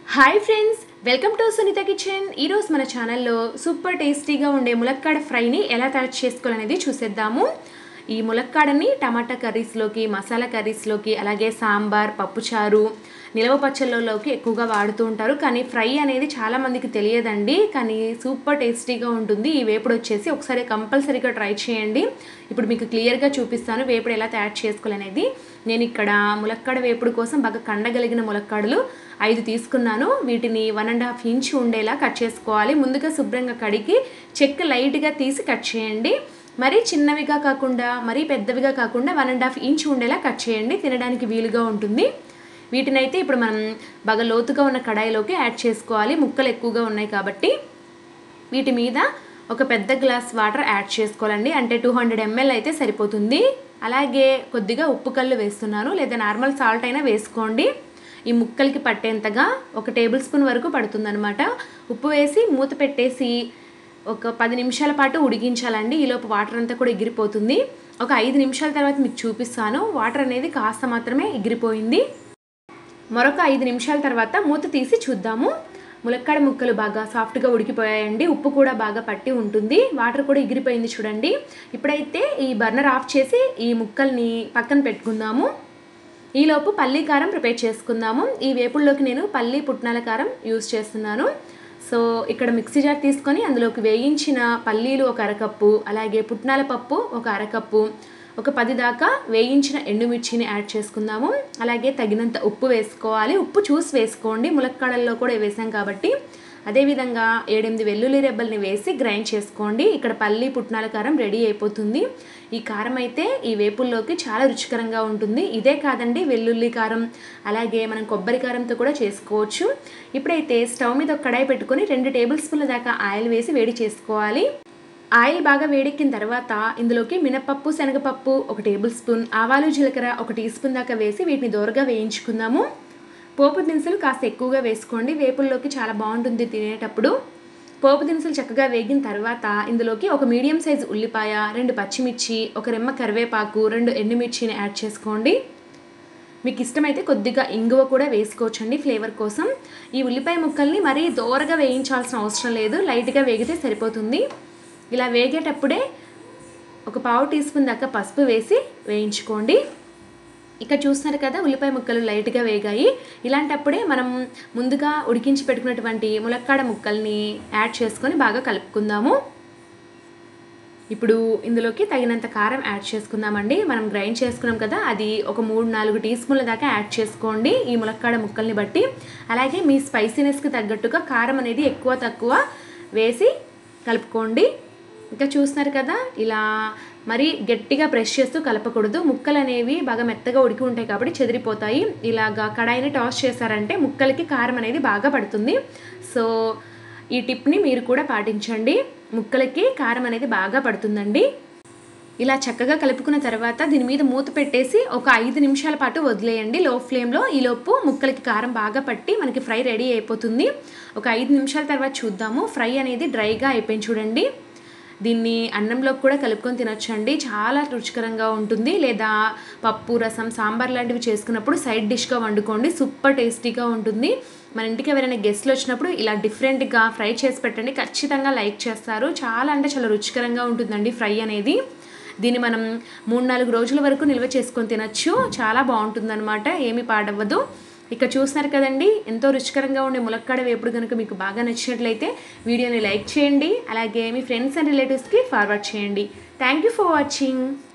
hi friends welcome to Sunitha kitchen ఈరోజు మన ఛానల్లో సూపర్ టేస్టీగా ఉండే ములక్కాడ ఫ్రైని ఎలా తయారు చేసుకోవాలనేది చూసేద్దాము ఈ ములక్కాడని టమాటా కర్రీస్లోకి మసాలా కర్రీస్లోకి అలాగే సాంబార్ పప్పుచారు నిలవ పచ్చళ్ళలోకి ఎక్కువగా వాడుతూ ఉంటారు కానీ ఫ్రై అనేది చాలా మందికి తెలియదండి కానీ సూపర్ టేస్టీగా ఉంటుంది ఈ వేపుడు వచ్చేసి ఒకసారి కంపల్సరీగా ట్రై చేయండి ఇప్పుడు మీకు క్లియర్గా చూపిస్తాను వేపుడు ఎలా తయారు చేసుకోవాలనేది నేను ఇక్కడ ములక్కాడ వేపుడు కోసం బాగా కండగలిగిన ములక్కాడలు ఐదు తీసుకున్నాను వీటిని వన్ అండ్ హాఫ్ ఇంచ్ ఉండేలా కట్ చేసుకోవాలి ముందుగా శుభ్రంగా కడిగి చెక్క లైట్గా తీసి కట్ చేయండి మరీ చిన్నవిగా కాకుండా మరీ పెద్దవిగా కాకుండా వన్ అండ్ హాఫ్ ఇంచ్ ఉండేలా కట్ చేయండి తినడానికి వీలుగా ఉంటుంది వీటినైతే ఇప్పుడు మనం బాగా లోతుగా ఉన్న కడాయిలోకి యాడ్ చేసుకోవాలి ముక్కలు ఎక్కువగా ఉన్నాయి కాబట్టి వీటి మీద ఒక పెద్ద గ్లాస్ వాటర్ యాడ్ చేసుకోవాలండి అంటే టూ హండ్రెడ్ ఎంఎల్ అయితే సరిపోతుంది అలాగే కొద్దిగా ఉప్పు కళ్ళు వేస్తున్నాను లేదా నార్మల్ సాల్ట్ అయినా వేసుకోండి ఈ ముక్కలకి పట్టేంతగా ఒక టేబుల్ స్పూన్ వరకు పడుతుందనమాట ఉప్పు వేసి మూత పెట్టేసి ఒక పది నిమిషాల పాటు ఉడికించాలండి ఈలోపు వాటర్ అంతా కూడా ఎగిరిపోతుంది ఒక ఐదు నిమిషాల తర్వాత మీకు చూపిస్తాను వాటర్ అనేది కాస్త మాత్రమే ఎగిరిపోయింది మరొక ఐదు నిమిషాల తర్వాత మూత తీసి చూద్దాము ములక్కాడ ముక్కలు బాగా సాఫ్ట్గా ఉడికిపోయాయండి ఉప్పు కూడా బాగా పట్టి ఉంటుంది వాటర్ కూడా ఎగిరిపోయింది చూడండి ఇప్పుడైతే ఈ బర్నర్ ఆఫ్ చేసి ఈ ముక్కల్ని పక్కన పెట్టుకుందాము ఈలోపు పల్లీ కారం ప్రిపేర్ చేసుకుందాము ఈ వేపుల్లోకి నేను పల్లీ పుట్నాల కారం యూస్ చేస్తున్నాను సో ఇక్కడ మిక్సీ జార్ తీసుకొని అందులోకి వేయించిన పల్లీలు ఒక అరకప్పు అలాగే పుట్నాల పప్పు ఒక అరకప్పు ఒక పది దాకా వేయించిన ఎండుమిర్చిని యాడ్ చేసుకుందాము అలాగే తగినంత ఉప్పు వేసుకోవాలి ఉప్పు చూసి వేసుకోండి ములక్కాడల్లో కూడా వేసాం కాబట్టి అదేవిధంగా ఏడెనిమిది వెల్లుల్లి రెబ్బల్ని వేసి గ్రైండ్ చేసుకోండి ఇక్కడ పల్లి పుట్నాల కారం రెడీ అయిపోతుంది ఈ కారం అయితే ఈ వేపుల్లోకి చాలా రుచికరంగా ఉంటుంది ఇదే కాదండి వెల్లుల్లి కారం అలాగే మనం కొబ్బరి కారంతో కూడా చేసుకోవచ్చు ఇప్పుడైతే స్టవ్ మీద ఒక కడాయి పెట్టుకొని రెండు టేబుల్ స్పూన్ల దాకా ఆయిల్ వేసి వేడి చేసుకోవాలి ఆయిల్ బాగా వేడెక్కిన తర్వాత ఇందులోకి మినపప్పు శనగపప్పు ఒక టేబుల్ స్పూన్ ఆవాలు జీలకర్ర ఒక టీ స్పూన్ దాకా వేసి వీటిని దోరగా వేయించుకుందాము పోపు దినుసులు కాస్త ఎక్కువగా వేసుకోండి వేపుల్లోకి చాలా బాగుంటుంది తినేటప్పుడు పోపు దినుసులు చక్కగా వేగిన తర్వాత ఇందులోకి ఒక మీడియం సైజు ఉల్లిపాయ రెండు పచ్చిమిర్చి ఒక రెమ్మ కరివేపాకు రెండు ఎండుమిర్చిని యాడ్ చేసుకోండి మీకు ఇష్టమైతే కొద్దిగా ఇంగువ కూడా వేసుకోవచ్చండి ఫ్లేవర్ కోసం ఈ ఉల్లిపాయ ముక్కల్ని మరీ దోరగా వేయించాల్సిన అవసరం లేదు లైట్గా వేగితే సరిపోతుంది ఇలా వేగేటప్పుడే ఒక పావు టీ స్పూన్ దాకా పసుపు వేసి వేయించుకోండి ఇక్కడ చూస్తున్నారు కదా ఉల్లిపాయ ముక్కలు లైట్గా వేగాయి ఇలాంటప్పుడే మనం ముందుగా ఉడికించి పెట్టుకున్నటువంటి ములక్కాడ ముక్కల్ని యాడ్ చేసుకొని బాగా కలుపుకుందాము ఇప్పుడు ఇందులోకి తగినంత కారం యాడ్ చేసుకుందామండి మనం గ్రైండ్ చేసుకున్నాం కదా అది ఒక మూడు నాలుగు టీ స్పూన్ల దాకా యాడ్ చేసుకోండి ఈ ములక్కాడ ముక్కల్ని బట్టి అలాగే మీ స్పైసీనెస్కి తగ్గట్టుగా కారం అనేది ఎక్కువ తక్కువ వేసి కలుపుకోండి ఇంకా చూస్తున్నారు కదా ఇలా మరీ గట్టిగా ప్రెస్ చేస్తూ కలపకూడదు ముక్కలు అనేవి బాగా మెత్తగా ఉడికి ఉంటాయి కాబట్టి చెదిరిపోతాయి ఇలాగా కడాయిని టాస్ చేశారంటే ముక్కలకి కారం అనేది బాగా పడుతుంది సో ఈ టిప్ని మీరు కూడా పాటించండి ముక్కలకి కారం అనేది బాగా పడుతుందండి ఇలా చక్కగా కలుపుకున్న తర్వాత దీని మీద మూత పెట్టేసి ఒక ఐదు నిమిషాల పాటు వదిలేయండి లో ఫ్లేమ్లో ఈలోపు ముక్కలకి కారం బాగా పట్టి మనకి ఫ్రై రెడీ అయిపోతుంది ఒక ఐదు నిమిషాల తర్వాత చూద్దాము ఫ్రై అనేది డ్రైగా అయిపోయింది చూడండి దీన్ని అన్నంలోకి కూడా కలుపుకొని తినొచ్చండి చాలా రుచికరంగా ఉంటుంది లేదా పప్పు రసం సాంబార్ లాంటివి చేసుకున్నప్పుడు సైడ్ డిష్గా వండుకోండి సూపర్ టేస్టీగా ఉంటుంది మన ఇంటికి ఎవరైనా గెస్ట్లు వచ్చినప్పుడు ఇలా డిఫరెంట్గా ఫ్రై చేసి పెట్టండి ఖచ్చితంగా లైక్ చేస్తారు చాలా అంటే చాలా రుచికరంగా ఉంటుందండి ఫ్రై అనేది దీన్ని మనం మూడు నాలుగు రోజుల వరకు నిల్వ చేసుకొని తినచ్చు చాలా బాగుంటుందన్నమాట ఏమీ పాడవ్వదు ఇక చూస్తున్నారు కదండి ఎంతో రుచికరంగా ఉండే ములక్కాడ వేపుడు కనుక మీకు బాగా నచ్చినట్లయితే వీడియోని లైక్ చేయండి అలాగే మీ ఫ్రెండ్స్ అండ్ రిలేటివ్స్కి ఫార్వర్డ్ చేయండి థ్యాంక్ యూ ఫర్ వాచింగ్